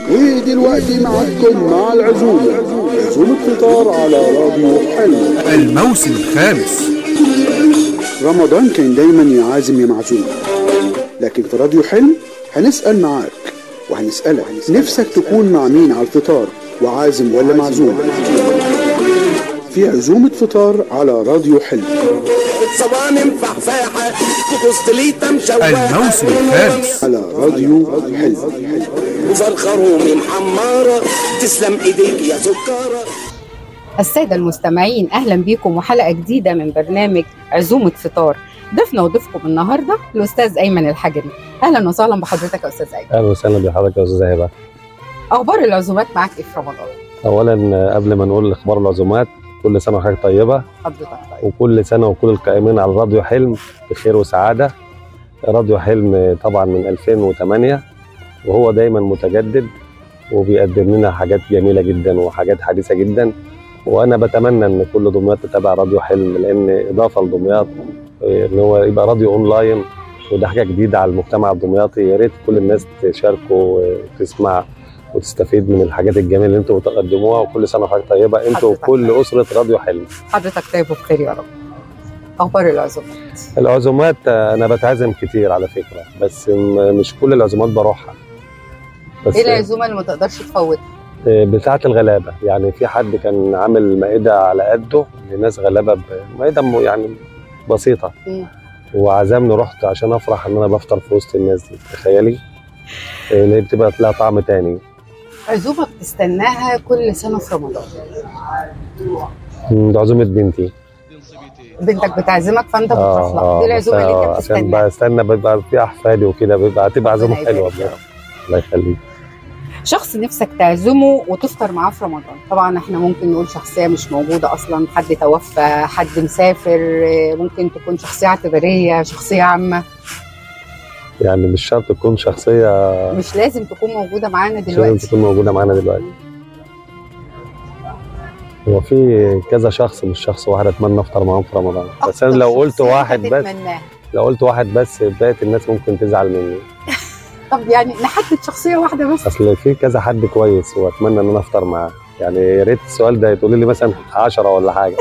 ودلوقتي معكم مع العزومة عزومة فطار على راديو حلم الموسم الخامس رمضان كان دايما يا عازم يا معزوم لكن في راديو حلم هنسأل معاك وهنسألك نفسك تكون مع مين على الفطار وعازم ولا معزوم في عزومة فطار على راديو حلم صوانم فحفاحة وقسطليطة مشوحة الموسم الخامس على راديو حلم وفرخة رومي محمرة تسلم ايديك يا سكارة السادة المستمعين أهلا بيكم وحلقة جديدة من برنامج عزومة فطار ضيفنا وضيفكم النهاردة الأستاذ أيمن الحجري أهلا وسهلا بحضرتك يا أستاذ أيمن اهلا وسهلا بحضرتك يا استاذ هبه أخبار العزومات معاك إيه في رمضان؟ اولا آه، قبل ما نقول اخبار العزومات كل سنه وحضرتك طيبه حضرتك طيب وكل سنه وكل القائمين على راديو حلم بخير وسعاده راديو حلم آه، طبعا من 2008 وهو دايما متجدد وبيقدم لنا حاجات جميله جدا وحاجات حديثه جدا وانا بتمنى ان كل دمياط تتابع راديو حلم لان اضافه لدمياط آه، ان هو يبقى راديو اونلاين وده حاجه جديده على المجتمع الدمياطي يا ريت كل الناس تشاركوا وتسمع وتستفيد من الحاجات الجميله اللي انتم بتقدموها وكل سنه وحضرتك طيبه انتوا حضرتك وكل طيب. اسره راديو حلم حضرتك طيب وبخير يا رب أخبار العزومات العزومات آه، انا بتعزم كتير على فكره بس م- مش كل العزومات بروحها بس إيه العزومة اللي ما تقدرش تفوتها؟ آه، بتاعه الغلابه يعني في حد كان عامل مائده على قده لناس غلابه ب- مائده م- يعني بسيطه مم. وعزمني رحت عشان افرح ان انا بفطر في وسط الناس دي تخيلي آه، اللي هي بتبقى لها طعم تاني عزومة بتستناها كل سنة في رمضان مم، ده عزومه بنتي بنتك بتعزمك فأنت بتروح لها دي العزومة اللي أنت عشان بتستناها بستنى بيبقى في احفادي وكده بيبقى هتبقى عزومه ربنا حلوه يبارك يا بجد رب. الله يخليك شخص نفسك تعزمه وتفطر معاه في رمضان طبعا احنا ممكن نقول شخصية مش موجودة أصلا حد توفى حد مسافر ممكن تكون شخصية اعتبارية شخصية عامة يعني مش شرط تكون شخصيه مش لازم تكون موجودة معانا مش لازم دلوقتي تكون موجوده معانا دلوقتي هو في كذا شخص مش شخص واحد اتمنى افطر معاهم في رمضان بس انا أكتر لو قلت شخصية واحد بس هتتمناها. لو قلت واحد بس بقيت الناس ممكن تزعل مني طب يعني نحدد شخصية واحدة بس اصل في كذا حد كويس واتمنى ان انا افطر معاه يعني يا ريت السؤال ده تقولي لي مثلا 10 ولا حاجه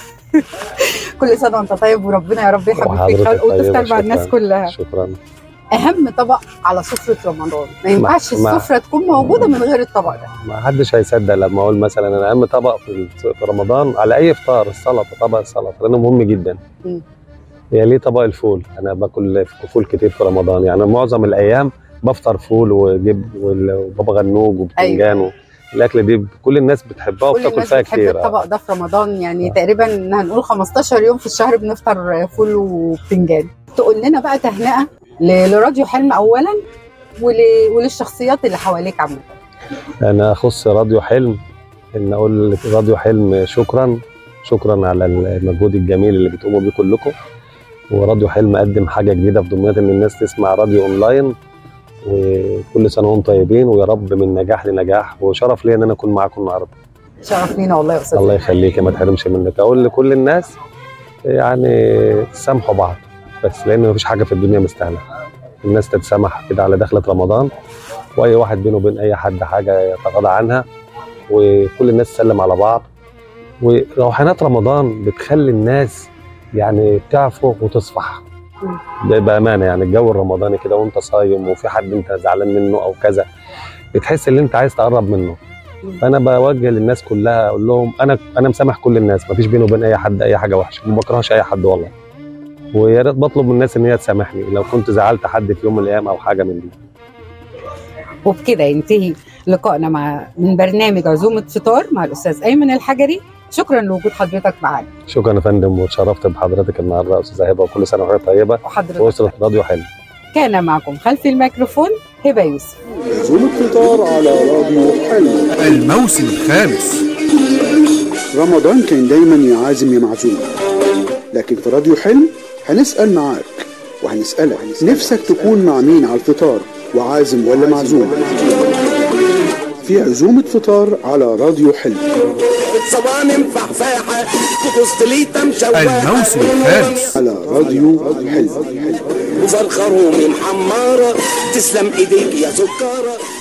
كل سنة وأنت طيب وربنا يا رب يحبب فيك وحضرتك خلق وتفطر طيبة، مع الناس شكراً. كلها شكرا أهم طبق على سفرة رمضان ما ينفعش ما- السفرة تكون موجودة من غير الطبق ده ما حدش هيصدق لما اقول مثلا انا اهم طبق في في رمضان على اي افطار السلطه طبق السلطه لانه مهم جدا مم. هي ليه طبق الفول انا باكل فول كتير في رمضان يعني معظم الايام بفطر فول وجب وال- وبابا غنوج وبتنجان أيوة. الاكل دي كل الناس بتحبها كل وبتاكل الناس فيها بتحب كتير الطبق ده في رمضان يعني تقريبا هنقول 15 يوم في الشهر بنفطر فول وبتنجان تقول لنا بقى تهنئه ل- لراديو حلم اولا ول... وللشخصيات اللي حواليك عامه انا اخص راديو حلم ان اقول راديو حلم شكرا شكرا على المجهود الجميل اللي بتقوموا بيه كلكم وراديو حلم قدم حاجه جديده في دمياط ان الناس تسمع راديو اونلاين وكل سنه وانتم طيبين ويا رب من نجاح لنجاح وشرف لي ان انا اكون معاكم النهارده شرف لينا والله يا استاذ الله يخليك ما تحرمش منك اقول لكل الناس يعني سامحوا بعض بس لان مفيش حاجه في الدنيا مستاهله الناس تتسامح كده على دخلة رمضان واي واحد بينه وبين اي حد حاجه يتغاضى عنها وكل الناس تسلم على بعض وروحانات رمضان بتخلي الناس يعني تعفو وتصفح ده بامانه يعني الجو الرمضاني كده وانت صايم وفي حد انت زعلان منه او كذا بتحس ان انت عايز تقرب منه فانا بوجه للناس كلها اقول لهم انا انا مسامح كل الناس مفيش بيني وبين اي حد اي حاجه وحشه ما بكرهش اي حد والله ويا ريت بطلب من الناس ان هي تسامحني لو كنت زعلت حد في يوم من الايام او حاجه من دي وبكده ينتهي لقائنا مع من برنامج عزومه فطار مع الاستاذ ايمن الحجري شكرا لوجود حضرتك معانا شكرا يا فندم واتشرفت بحضرتك النهارده يا استاذه هبه وكل سنه وحضرتك طيبه وحضرتك واسره راديو حلو كان معكم خلف الميكروفون هبه يوسف عزومة فطار على راديو حلم الموسم الخامس رمضان كان دايما يا عازم يا معزوم لكن في راديو حلم هنسأل معاك وهنسألك نفسك تكون مع مين على الفطار وعازم ولا معزوم في عزومة فطار على راديو حلم صوانم فحفاحة وقسطليطة مشوحة الموسم الخامس على راديو حلم وفرخة رومي محمرة تسلم ايديك يا سكارة